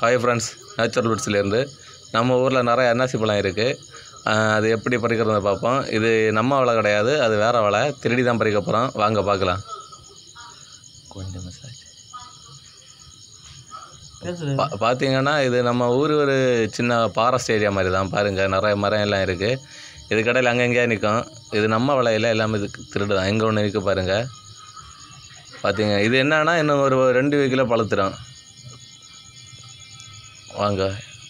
hi friends natural வுட்ஸ்லேருந்து நம்ம ஊரில் நிறைய அன்னாசி பழம் இருக்குது அது எப்படி பறிக்கிறத பார்ப்போம் இது நம்ம வலை கிடையாது அது வேறு வலை திருடி தான் பறிக்க போகிறோம் வாங்க பார்க்கலாம் கொஞ்சம் மசாஜ் பா பார்த்தீங்கன்னா இது நம்ம ஊர் ஒரு சின்ன ஃபாரஸ்ட் ஏரியா மாதிரி தான் பாருங்கள் நிறைய மரம் எல்லாம் இருக்குது இது கடையில் அங்கங்கேயா நிற்கும் இது நம்ம வலையில் எல்லாமே இது திருடு தான் எங்கே ஒன்று இருக்குது பாருங்கள் பார்த்தீங்க இது என்னன்னா இன்னும் ஒரு ரெண்டு வீக்கில் பழுத்துடும் வாங்க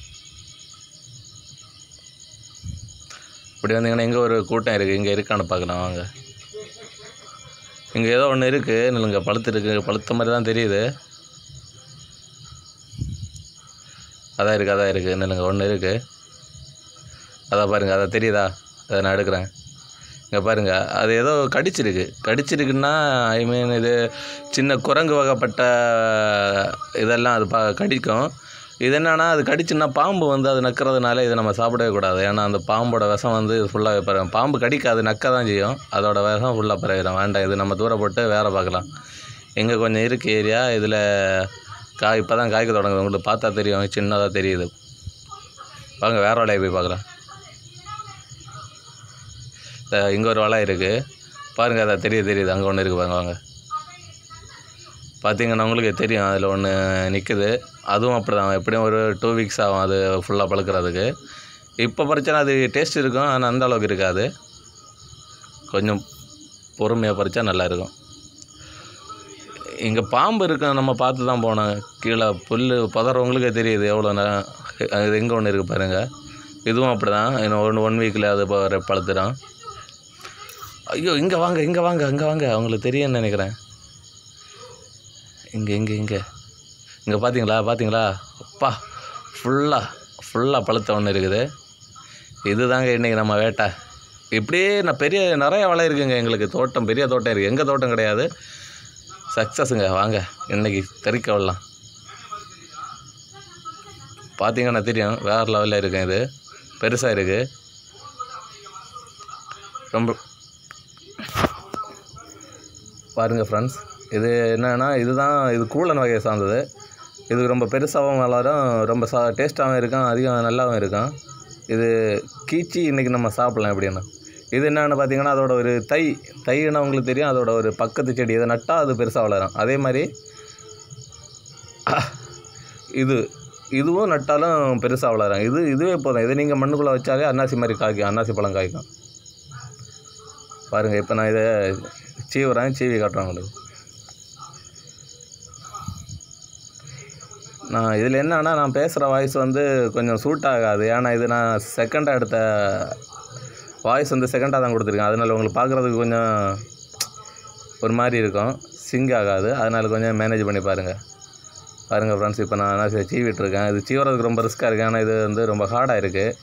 இப்படி வந்தீங்கன்னா இங்கே ஒரு கூட்டம் இருக்குது இங்கே இருக்கான்னு பார்க்கலாம் வாங்க இங்கே ஏதோ ஒன்று இருக்குது நில்லுங்க பழுத்து இருக்கு பழுத்த மாதிரி தான் தெரியுது அதான் இருக்குது அதான் இருக்குது நில்லுங்க ஒன்று இருக்குது அதான் பாருங்கள் அதான் தெரியுதா அதை நான் எடுக்கிறேன் இங்கே பாருங்கள் அது ஏதோ கடிச்சிருக்கு கடிச்சிருக்குன்னா ஐ மீன் இது சின்ன குரங்கு வகைப்பட்ட இதெல்லாம் அது பா கடிக்கும் இது என்னன்னா அது கடிச்சுன்னா பாம்பு வந்து அது நக்கிறதுனால இதை நம்ம சாப்பிடவே கூடாது ஏன்னா அந்த பாம்போட விஷம் வந்து ஃபுல்லாக பிற பாம்பு கடிக்காது நக்க தான் செய்யும் அதோட விஷம் ஃபுல்லாக பிறகுறோம் வேண்டாம் இது நம்ம தூர போட்டு வேறு பார்க்கலாம் இங்கே கொஞ்சம் இருக்கு ஏரியா இதில் காய் இப்போ தான் காய்க்க தொடங்குது உங்களுக்கு பார்த்தா தெரியும் சின்னதாக தெரியுது வாங்க வேறு வலையை போய் பார்க்கலாம் இங்கே ஒரு வலை இருக்குது பாருங்கள் அதை தெரியுது தெரியுது அங்கே ஒன்று இருக்குது பாருங்க வாங்க பார்த்தீங்கன்னா உங்களுக்கு தெரியும் அதில் ஒன்று நிற்குது அதுவும் அப்படி தான் எப்படியும் ஒரு டூ வீக்ஸ் ஆகும் அது ஃபுல்லாக பழுக்கிறதுக்கு இப்போ பறிச்சா அது டேஸ்ட் இருக்கும் ஆனால் அந்த அளவுக்கு இருக்காது கொஞ்சம் பொறுமையாக பறித்தா நல்லா இருக்கும் இங்கே பாம்பு இருக்கும் நம்ம பார்த்து தான் போனோம் கீழே புல் பதறவங்களுக்கே தெரியுது எவ்வளோ நேரம் அது எங்கே ஒன்று இருக்குது பாருங்கள் இதுவும் அப்படி தான் இன்னும் ஒன் ஒன் வீக்கில் அது ப- பழுத்துடும் ஐயோ இங்கே வாங்க இங்கே வாங்க அங்கே வாங்க அவங்களுக்கு தெரியும்னு நினைக்கிறேன் இங்கே இங்கே இங்கே இங்கே பார்த்தீங்களா பார்த்தீங்களா அப்பா ஃபுல்லாக ஃபுல்லாக பழுத்த ஒன்று இருக்குது இதுதாங்க இன்றைக்கி நம்ம வேட்டை இப்படியே நான் பெரிய நிறைய வலை இருக்குங்க எங்களுக்கு தோட்டம் பெரிய தோட்டம் இருக்குது எங்கள் தோட்டம் கிடையாது சக்ஸஸுங்க வாங்க இன்னைக்கு தெறிக்க விடலாம் பார்த்தீங்கன்னா தெரியும் வேறு லெவலில் இருக்கும் இது பெருசாக இருக்குது ரொம்ப பாருங்கள் ஃப்ரெண்ட்ஸ் இது என்னன்னா இதுதான் இது கூழன் வகையை சார்ந்தது இது ரொம்ப பெருசாகவும் வளரும் ரொம்ப சா டேஸ்ட்டாகவும் இருக்கும் அதிகம் நல்லாவும் இருக்கும் இது கீச்சி இன்றைக்கி நம்ம சாப்பிட்லாம் எப்படின்னா இது என்னென்னு பார்த்தீங்கன்னா அதோட ஒரு தை தைன்னா உங்களுக்கு தெரியும் அதோட ஒரு பக்கத்து செடி இதை நட்டால் அது பெருசாக வளரும் அதே மாதிரி இது இதுவும் நட்டாலும் பெருசாக வளரும் இது இதுவே போதும் இது நீங்கள் மண்ணுக்குள்ளே வச்சாலே அன்னாசி மாதிரி காய்க்கும் அன்னாசி பழம் காய்க்கும் பாருங்கள் இப்போ நான் இதை சீவுறேன் சீவி காட்டுறேன் உங்களுக்கு நான் இதில் என்னன்னா நான் பேசுகிற வாய்ஸ் வந்து கொஞ்சம் சூட் ஆகாது ஏன்னா இது நான் செகண்டாக எடுத்த வாய்ஸ் வந்து செகண்டாக தான் கொடுத்துருக்கேன் அதனால் உங்களுக்கு பார்க்குறதுக்கு கொஞ்சம் ஒரு மாதிரி இருக்கும் சிங்க் ஆகாது அதனால் கொஞ்சம் மேனேஜ் பண்ணி பாருங்கள் பாருங்கள் ஃப்ரெண்ட்ஸ் இப்போ நான் என்ன சீவிட்டு இருக்கேன் இது சீவுறதுக்கு ரொம்ப ரிஸ்க்காக இருக்குது ஆனால் இது வந்து ரொம்ப ஹார்டாக இருக்குது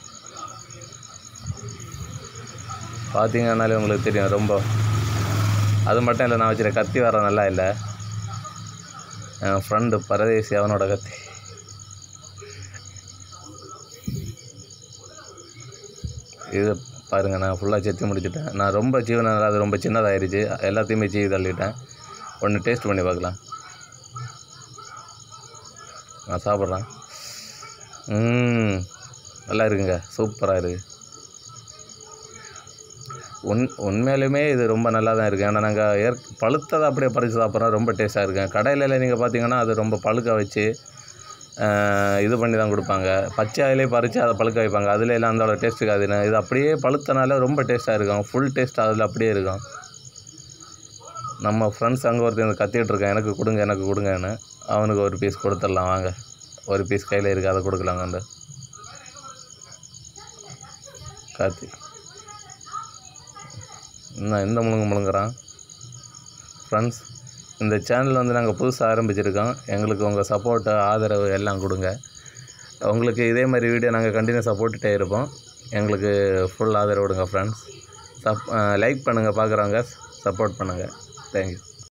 பார்த்தீங்கன்னாலே உங்களுக்கு தெரியும் ரொம்ப அது மட்டும் இல்லை நான் வச்சுருக்க கத்தி வர நல்லா இல்லை என் ஃப்ரெண்டு பரதேசி அவனோட கத்தி இது பாருங்கள் நான் ஃபுல்லாக செத்தி முடிச்சிட்டேன் நான் ரொம்ப சீவனால அது ரொம்ப சின்னதாயிருச்சு எல்லாத்தையுமே சீவி தள்ளிட்டேன் ஒன்று டேஸ்ட் பண்ணி பார்க்கலாம் நான் சாப்பிட்றேன் ம் நல்லா இருக்குங்க சூப்பராக இருக்குது உண் உண்மையிலுமே இது ரொம்ப நல்லா தான் இருக்குது ஏன்னா நாங்கள் ஏற் பழுத்ததை அப்படியே பறித்து சாப்பிட்றோம் ரொம்ப டேஸ்ட்டாக இருக்குங்க கடையில நீங்கள் பார்த்தீங்கன்னா அது ரொம்ப பழுக்க வச்சு ஆஹ், இது பண்ணி தான் கொடுப்பாங்க பச்சையிலே பறித்து அதை பழுக்க வைப்பாங்க அதுல எல்லாம் அந்த டேஸ்ட் இருக்காது இது அப்படியே பழுத்தனால ரொம்ப டேஸ்ட்டாக இருக்கும் ஃபுல் டேஸ்ட் அதில் அப்படியே இருக்கும் நம்ம ஃப்ரெண்ட்ஸ் அங்கே ஒருத்தன் கத்திட்டு இருக்கான் எனக்கு கொடுங்க எனக்கு கொடுங்கன்னு அவனுக்கு ஒரு பீஸ் கொடுத்துடலாம் வாங்க ஒரு பீஸ் கையில் இருக்குது அதை கொடுக்கலாங்கண்டு கார்த்தி இன்னும் எந்த முழுங்க முழுங்குறான் ஃப்ரெண்ட்ஸ் இந்த சேனல் வந்து நாங்கள் புதுசாக ஆரம்பிச்சிருக்கோம் எங்களுக்கு உங்கள் சப்போர்ட்டு ஆதரவு எல்லாம் கொடுங்க உங்களுக்கு இதே மாதிரி வீடியோ நாங்கள் கண்டினியூஸாக போட்டுகிட்டே இருப்போம் எங்களுக்கு ஃபுல் ஆதரவு கொடுங்க ஃப்ரெண்ட்ஸ் சப் லைக் பண்ணுங்கள் பார்க்குறவங்க சப்போர்ட் பண்ணுங்கள் தேங்க்யூ